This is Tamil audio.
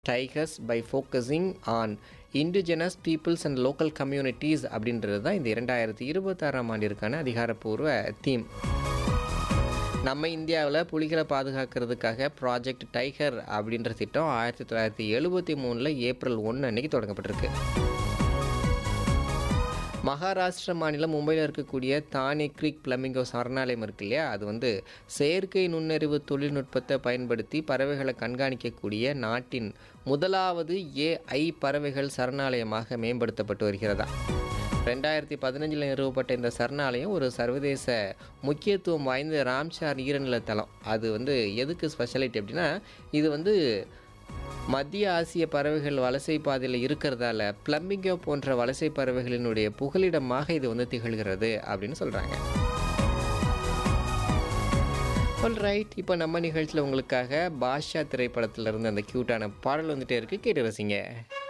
tigers by focusing on indigenous peoples and local communities அப்படின்றது தான் இந்த இரண்டாயிரத்தி இருபத்தாறாம் ஆண்டிற்கான அதிகாரப்பூர்வ தீம் நம்ம இந்தியாவில் புலிகளை பாதுகாக்கிறதுக்காக ப்ராஜெக்ட் டைகர் அப்படின்ற திட்டம் ஆயிரத்தி தொள்ளாயிரத்தி எழுபத்தி மூணில் ஏப்ரல் ஒன்று அன்னைக்கு தொடங்கப்பட்டிருக்கு மகாராஷ்டிர மாநிலம் மும்பையில் இருக்கக்கூடிய தானே கிரீக் பிளமிங்கோ சரணாலயம் இருக்கு இல்லையா அது வந்து செயற்கை நுண்ணறிவு தொழில்நுட்பத்தை பயன்படுத்தி பறவைகளை கண்காணிக்கக்கூடிய நாட்டின் முதலாவது ஏஐ பறவைகள் சரணாலயமாக மேம்படுத்தப்பட்டு வருகிறதா ரெண்டாயிரத்தி பதினஞ்சில் நிறுவப்பட்ட இந்த சரணாலயம் ஒரு சர்வதேச முக்கியத்துவம் வாய்ந்த ராம்சார் ஈரநில தளம் அது வந்து எதுக்கு ஸ்பெஷாலிட்டி அப்படின்னா இது வந்து மத்திய ஆசிய பறவைகள் வலசை பாதையில் இருக்கிறதால பிளம்பிங்கோ போன்ற வலசை பறவைகளினுடைய புகலிடமாக இது வந்து திகழ்கிறது அப்படின்னு சொல்கிறாங்க ஆல் ரைட் இப்போ நம்ம நிகழ்ச்சியில் உங்களுக்காக பாஷா திரைப்படத்தில் இருந்து அந்த க்யூட்டான பாடல் வந்துட்டே இருக்கு கேட்டு ரசிங்க